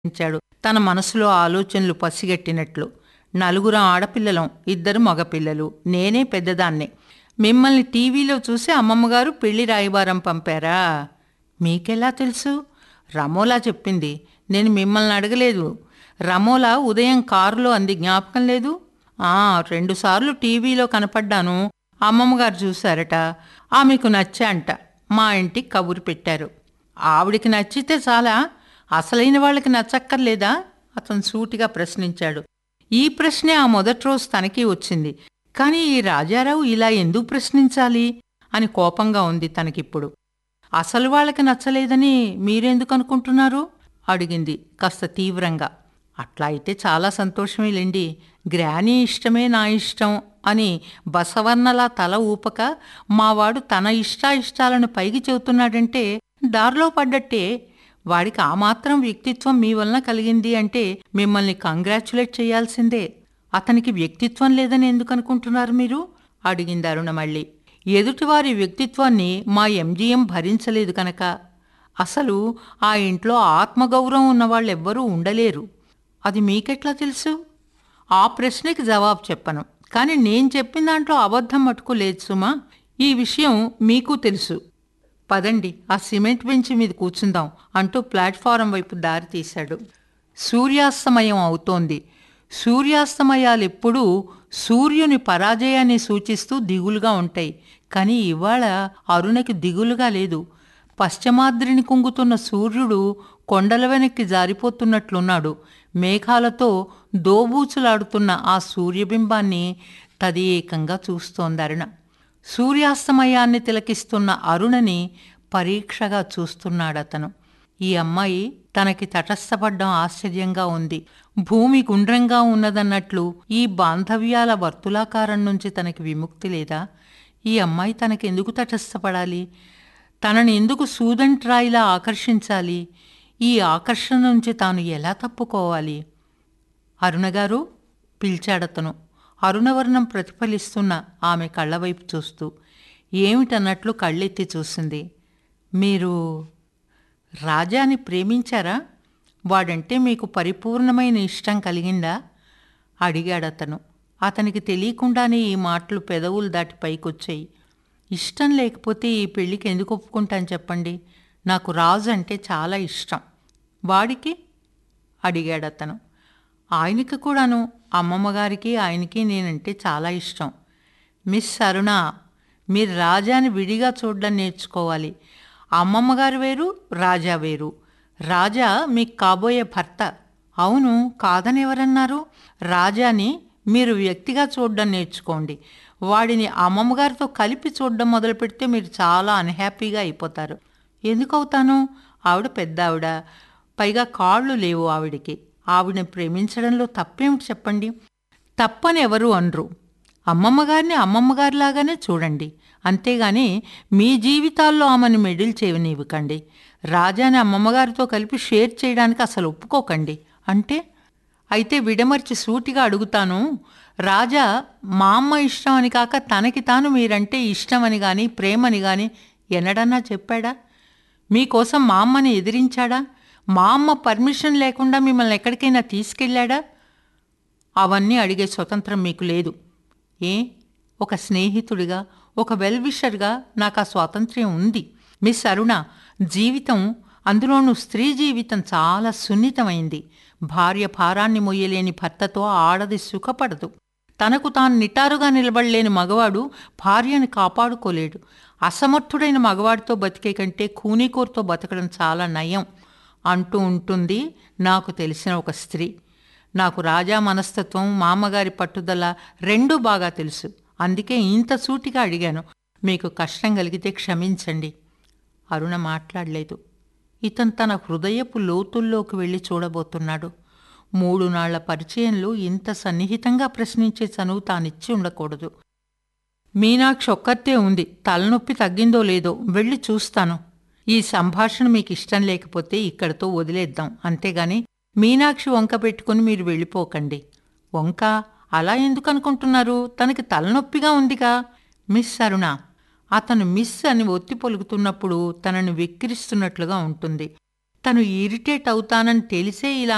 ఉంచాడు తన మనసులో ఆలోచనలు పసిగట్టినట్లు నలుగురు ఆడపిల్లలం ఇద్దరు మగపిల్లలు నేనే పెద్దదాన్నే మిమ్మల్ని టీవీలో చూసి అమ్మమ్మగారు పెళ్లి రాయబారం పంపారా మీకెలా తెలుసు రమోలా చెప్పింది నేను మిమ్మల్ని అడగలేదు రమోలా ఉదయం కారులో అంది జ్ఞాపకం లేదు ఆ రెండుసార్లు టీవీలో కనపడ్డాను అమ్మమ్మగారు చూశారట ఆమెకు నచ్చా అంట మా ఇంటికి కబురు పెట్టారు ఆవిడికి నచ్చితే చాలా అసలైన వాళ్ళకి నచ్చక్కర్లేదా అతను సూటిగా ప్రశ్నించాడు ఈ ప్రశ్నే ఆ మొదటి రోజు తనకి వచ్చింది కానీ ఈ రాజారావు ఇలా ఎందుకు ప్రశ్నించాలి అని కోపంగా ఉంది తనకిప్పుడు అసలు వాళ్ళకి నచ్చలేదని మీరెందుకు అనుకుంటున్నారు అడిగింది కాస్త తీవ్రంగా అట్లా అయితే చాలా సంతోషమేలేండి గ్రానీ ఇష్టమే నా ఇష్టం అని బసవర్ణలా తల ఊపక మావాడు తన ఇష్టాయిష్టాలను పైకి చెబుతున్నాడంటే దారిలో పడ్డట్టే వాడికి ఆ మాత్రం వ్యక్తిత్వం మీ వలన కలిగింది అంటే మిమ్మల్ని కంగ్రాచులేట్ చేయాల్సిందే అతనికి వ్యక్తిత్వం లేదని ఎందుకు అనుకుంటున్నారు మీరు అడిగింది అరుణ మళ్ళీ ఎదుటివారి వ్యక్తిత్వాన్ని మా ఎంజీఎం భరించలేదు కనుక అసలు ఆ ఇంట్లో ఆత్మగౌరవం ఉన్నవాళ్ళెవ్వరూ ఉండలేరు అది మీకెట్లా తెలుసు ఆ ప్రశ్నకి జవాబు చెప్పను కానీ నేను చెప్పిన దాంట్లో అబద్ధం మటుకు లేదు సుమా ఈ విషయం మీకు తెలుసు పదండి ఆ సిమెంట్ బెంచ్ మీద కూర్చుందాం అంటూ ప్లాట్ఫారం వైపు దారి తీశాడు సూర్యాస్తమయం అవుతోంది సూర్యాస్తమయాలు ఎప్పుడూ సూర్యుని పరాజయాన్ని సూచిస్తూ దిగులుగా ఉంటాయి కానీ ఇవాళ అరుణకి దిగులుగా లేదు పశ్చిమాద్రిని కుంగుతున్న సూర్యుడు కొండల వెనక్కి జారిపోతున్నట్లున్నాడు మేఘాలతో దోబూచులాడుతున్న ఆ సూర్యబింబాన్ని తదేకంగా చూస్తోంది అరుణ సూర్యాస్తమయాన్ని తిలకిస్తున్న అరుణని పరీక్షగా చూస్తున్నాడతను ఈ అమ్మాయి తనకి తటస్థపడ్డం ఆశ్చర్యంగా ఉంది భూమి గుండ్రంగా ఉన్నదన్నట్లు ఈ బాంధవ్యాల వర్తులాకారం నుంచి తనకి విముక్తి లేదా ఈ అమ్మాయి తనకెందుకు తటస్థపడాలి తనని ఎందుకు సూదంట్ రాయిలా ఆకర్షించాలి ఈ ఆకర్షణ నుంచి తాను ఎలా తప్పుకోవాలి అరుణగారు పిలిచాడతను అరుణవర్ణం ప్రతిఫలిస్తున్న ఆమె కళ్ళవైపు చూస్తూ ఏమిటన్నట్లు కళ్ళెత్తి చూసింది మీరు రాజాని ప్రేమించారా వాడంటే మీకు పరిపూర్ణమైన ఇష్టం కలిగిందా అడిగాడతను అతనికి తెలియకుండానే ఈ మాటలు పెదవులు దాటి పైకొచ్చాయి ఇష్టం లేకపోతే ఈ పెళ్ళికి ఎందుకు ఒప్పుకుంటాను చెప్పండి నాకు రాజు అంటే చాలా ఇష్టం వాడికి అడిగాడతను ఆయనకి కూడాను అమ్మమ్మగారికి ఆయనకి నేనంటే చాలా ఇష్టం మిస్ అరుణ మీరు రాజాని విడిగా చూడడం నేర్చుకోవాలి అమ్మమ్మగారు వేరు రాజా వేరు రాజా మీకు కాబోయే భర్త అవును కాదని ఎవరన్నారు రాజాని మీరు వ్యక్తిగా చూడడం నేర్చుకోండి వాడిని అమ్మమ్మగారితో కలిపి చూడడం మొదలు పెడితే మీరు చాలా అన్హ్యాపీగా అయిపోతారు ఎందుకు అవుతాను ఆవిడ పెద్ద ఆవిడ పైగా కాళ్ళు లేవు ఆవిడికి ఆవిడని ప్రేమించడంలో తప్పేమిటి చెప్పండి తప్పని ఎవరు అనరు అమ్మమ్మగారిని అమ్మమ్మగారిలాగానే చూడండి అంతేగాని మీ జీవితాల్లో ఆమెను మెడిల్ చేయనివ్వకండి రాజాని అమ్మమ్మగారితో కలిపి షేర్ చేయడానికి అసలు ఒప్పుకోకండి అంటే అయితే విడమర్చి సూటిగా అడుగుతాను రాజా మా అమ్మ ఇష్టం అని కాక తనకి తాను మీరంటే ఇష్టమని కానీ ప్రేమని కానీ ఎన్నడన్నా చెప్పాడా మీకోసం మా అమ్మని ఎదిరించాడా మా అమ్మ పర్మిషన్ లేకుండా మిమ్మల్ని ఎక్కడికైనా తీసుకెళ్ళాడా అవన్నీ అడిగే స్వతంత్రం మీకు లేదు ఏ ఒక స్నేహితుడిగా ఒక వెల్విషర్గా నాకు ఆ స్వాతంత్ర్యం ఉంది మిస్ అరుణ జీవితం అందులోనూ స్త్రీ జీవితం చాలా సున్నితమైంది భార్య భారాన్ని మొయ్యలేని భర్తతో ఆడది సుఖపడదు తనకు తాను నిటారుగా నిలబడలేని మగవాడు భార్యని కాపాడుకోలేడు అసమర్థుడైన మగవాడితో బతికే కంటే కూనీకోరుతో బతకడం చాలా నయం అంటూ ఉంటుంది నాకు తెలిసిన ఒక స్త్రీ నాకు రాజా మనస్తత్వం మామగారి పట్టుదల రెండూ బాగా తెలుసు అందుకే ఇంత సూటిగా అడిగాను మీకు కష్టం కలిగితే క్షమించండి అరుణ మాట్లాడలేదు ఇతను తన హృదయపు లోతుల్లోకి వెళ్ళి చూడబోతున్నాడు మూడు నాళ్ల పరిచయంలో ఇంత సన్నిహితంగా ప్రశ్నించే చనువు తానిచ్చి ఉండకూడదు మీనాక్షి ఒక్కతే ఉంది తలనొప్పి తగ్గిందో లేదో వెళ్ళి చూస్తాను ఈ సంభాషణ మీకు ఇష్టం లేకపోతే ఇక్కడితో వదిలేద్దాం అంతేగాని మీనాక్షి వంక పెట్టుకుని మీరు వెళ్ళిపోకండి వంక అలా ఎందుకు అనుకుంటున్నారు తనకి తలనొప్పిగా ఉందిగా మిస్ అరుణ అతను మిస్ అని ఒత్తి పలుకుతున్నప్పుడు తనను వెక్కిరిస్తున్నట్లుగా ఉంటుంది తను ఇరిటేట్ అవుతానని తెలిసే ఇలా